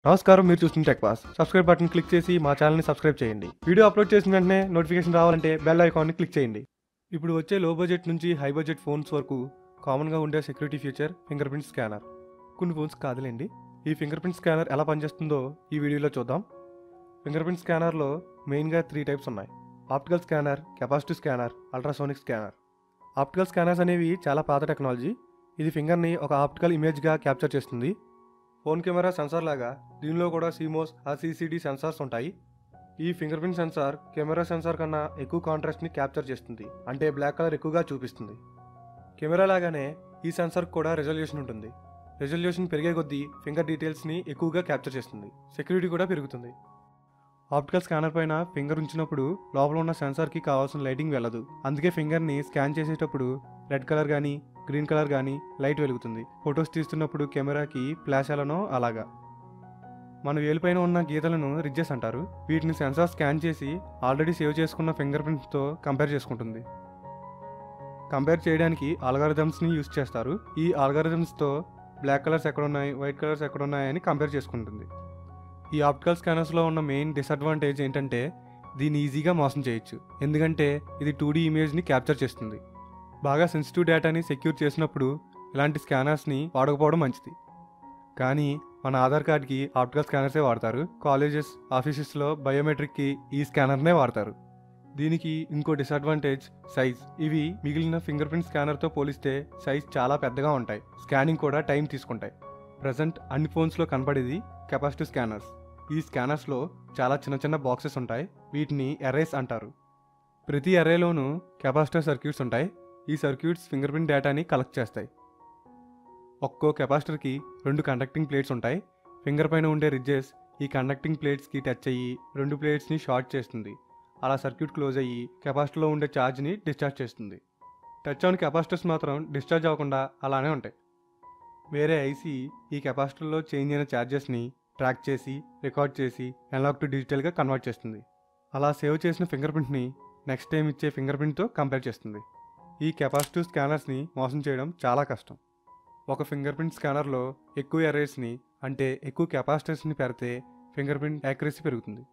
నమస్కారం మీరు చూస్తున్న tech pass subscribe button click చేసి మా ఛానల్ని సబ్స్క్రైబ్ చేయండి వీడియో అప్లోడ్ చేసిన వెంటనే నోటిఫికేషన్ రావాలంటే బెల్ ఐకాన్ని క్లిక్ చేయండి ఇప్పుడు వచ్చే లో బడ్జెట్ నుంచి హై బడ్జెట్ ఫోన్స్ వరకు కామన్గా ఉండే security feature finger print scanner కొన్ని ఫోన్స్ కాదులేండి ఈ ఫింగర్ ప్రింట్ స్కానర్ ఎలా పనిచేస్తుందో ఈ వీడియోలో చూద్దాం ఫింగర్ ప్రింట్ స్కానర్లో మెయిన్గా త్రీ టైప్స్ ఉన్నాయి optical scanner capacity scanner ultrasonic scanner optical scanners అనేవి చాలా పాత టెక్నాలజీ ఇది ఫింగర్ని ఒక ఆప్టికల్ ఇమేజ్గా క్యాప్చర్ చేస్తుంది ఫోన్ కెమెరా సెన్సార్ లాగా దీనిలో కూడా సిమోస్ ఆర్సీసీడీ సెన్సార్స్ ఉంటాయి ఈ finger print sensor camera sensor కన్నా ఎక్కువ కాంట్రాస్ట్ని క్యాప్చర్ చేస్తుంది అంటే బ్లాక్ కలర్ ఎక్కువగా చూపిస్తుంది కెమెరా లాగానే ఈ సెన్సార్ కూడా రెజల్యూషన్ ఉంటుంది రెజల్యూషన్ పెరిగే కొద్దీ ఫింగర్ డీటెయిల్స్ని ఎక్కువగా క్యాప్చర్ చేస్తుంది సెక్యూరిటీ కూడా పెరుగుతుంది ఆప్టికల్ స్కానర్ పైన ఫింగర్ ఉంచినప్పుడు లోపల ఉన్న సెన్సార్కి కావాల్సిన లైటింగ్ వెళ్ళదు అందుకే ఫింగర్ని స్కాన్ చేసేటప్పుడు రెడ్ కలర్ కానీ గ్రీన్ కలర్ కానీ లైట్ వెలుగుతుంది ఫొటోస్ తీస్తున్నప్పుడు కెమెరాకి ఫ్లాష్ ఎలానో అలాగా మన వేలిపైన ఉన్న గీతలను రిడ్జెస్ అంటారు వీటిని సెన్సార్ స్కాన్ చేసి ఆల్రెడీ సేవ్ చేసుకున్న ఫింగర్ ప్రింట్తో కంపేర్ చేసుకుంటుంది కంపేర్ చేయడానికి ఆల్గారిథమ్స్ని యూస్ చేస్తారు ఈ ఆల్గారిథమ్స్తో బ్లాక్ కలర్స్ ఎక్కడ ఉన్నాయి వైట్ కలర్స్ ఎక్కడ ఉన్నాయని కంపేర్ చేసుకుంటుంది ఈ ఆప్టికల్ స్కానర్స్లో ఉన్న మెయిన్ డిసడ్వాంటేజ్ ఏంటంటే దీన్ని ఈజీగా మోసం చేయొచ్చు ఎందుకంటే ఇది టూ డీ ఇమేజ్ని క్యాప్చర్ చేస్తుంది బాగా సెన్సిటివ్ డేటాని సెక్యూర్ చేసినప్పుడు ఇలాంటి స్కానర్స్ని వాడకపోవడం మంచిది కానీ మన ఆధార్ కార్డ్కి ఆప్టికల్ స్కానర్సే వాడతారు కాలేజెస్ ఆఫీసెస్లో బయోమెట్రిక్కి ఈ స్కానర్నే వాడతారు దీనికి ఇంకో డిసడ్వాంటేజ్ సైజ్ ఇవి మిగిలిన ఫింగర్ ప్రింట్ స్కానర్తో పోలిస్తే సైజ్ చాలా పెద్దగా ఉంటాయి స్కానింగ్ కూడా టైం తీసుకుంటాయి ప్రజెంట్ అన్ని ఫోన్స్లో కనపడేది కెపాసిటీ స్కానర్స్ ఈ స్కానర్స్లో చాలా చిన్న చిన్న బాక్సెస్ ఉంటాయి వీటిని ఎరేస్ అంటారు ప్రతి ఎరేలోనూ కెపాసిటర్ సర్క్యూట్స్ ఉంటాయి ఈ సర్క్యూట్స్ ఫింగర్ ప్రింట్ డేటాని కలెక్ట్ చేస్తాయి ఒక్కో కెపాసిటర్కి రెండు కండక్టింగ్ ప్లేట్స్ ఉంటాయి ఫింగర్ పైన ఉండే రిడ్జెస్ ఈ కండక్టింగ్ ప్లేట్స్కి టచ్ అయ్యి రెండు ప్లేట్స్ని షార్ట్ చేస్తుంది అలా సర్క్యూట్ క్లోజ్ అయ్యి కెపాసిటర్లో ఉండే ఛార్జ్ని డిశ్చార్జ్ చేస్తుంది టచ్ ఆన్ కెపాసిటర్స్ మాత్రం డిశ్చార్జ్ అవ్వకుండా అలానే ఉంటాయి వేరే ఐసీ ఈ కెపాసిటర్లో చేంజ్ అయిన ఛార్జెస్ని ట్రాక్ చేసి రికార్డ్ చేసి అనలాగ్ టు డిజిటల్గా కన్వర్ట్ చేస్తుంది అలా సేవ్ చేసిన ఫింగర్ ప్రింట్ని నెక్స్ట్ టైం ఇచ్చే ఫింగర్ ప్రింట్తో కంపేర్ చేస్తుంది ఈ కెపాసిటివ్ స్కానర్స్ని మోసం చేయడం చాలా కష్టం ఒక ఫింగర్ ప్రింట్ స్కానర్లో ఎక్కువ ఎరేస్ని అంటే ఎక్కువ కెపాసిటర్స్ని పెడితే ఫింగర్ ప్రింట్ యాక్యురసీ పెరుగుతుంది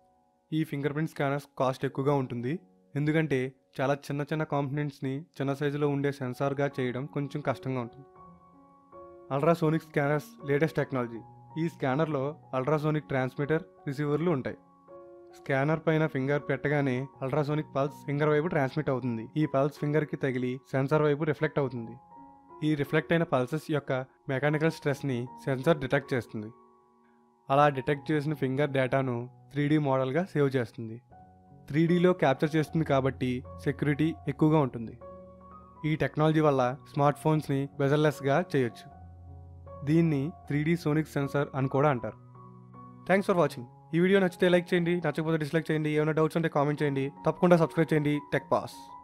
ఈ ఫింగర్ ప్రింట్ స్కానర్స్ కాస్ట్ ఎక్కువగా ఉంటుంది ఎందుకంటే చాలా చిన్న చిన్న కాంపోనెంట్స్ని చిన్న సైజులో ఉండే సెన్సార్గా చేయడం కొంచెం కష్టంగా ఉంటుంది అల్ట్రాసోనిక్ స్కానర్స్ లేటెస్ట్ టెక్నాలజీ ఈ స్కానర్లో అల్ట్రాసోనిక్ ట్రాన్స్మిటర్ రిసీవర్లు ఉంటాయి స్కానర్ పైన ఫింగర్ పెట్టగానే అల్ట్రాసోనిక్ పల్స్ ఫింగర్ వైపు ట్రాన్స్మిట్ అవుతుంది ఈ పల్స్ ఫింగర్కి తగిలి సెన్సార్ వైపు రిఫ్లెక్ట్ అవుతుంది ఈ రిఫ్లెక్ట్ అయిన పల్సెస్ యొక్క మెకానికల్ స్ట్రెస్ని సెన్సార్ డిటెక్ట్ చేస్తుంది అలా డిటెక్ట్ చేసిన ఫింగర్ డేటాను త్రీ డీ మోడల్గా సేవ్ చేస్తుంది త్రీ డీలో క్యాప్చర్ చేస్తుంది కాబట్టి సెక్యూరిటీ ఎక్కువగా ఉంటుంది ఈ టెక్నాలజీ వల్ల స్మార్ట్ ఫోన్స్ని బెజర్లెస్గా చేయొచ్చు దీన్ని త్రీ డీ సోనిక్ సెన్సార్ అని కూడా అంటారు థ్యాంక్స్ ఫర్ వాచింగ్ ఈ వీడియో నచ్చితే లైక్ చేయండి నచ్చకపోతే డిస్లైక్ చేయండి ఏమైనా డౌట్స్ ఉంటే కామెంట్ చేయండి తప్పకుండా సబ్స్క్రైబ్ చేయండి టెక్ పాస్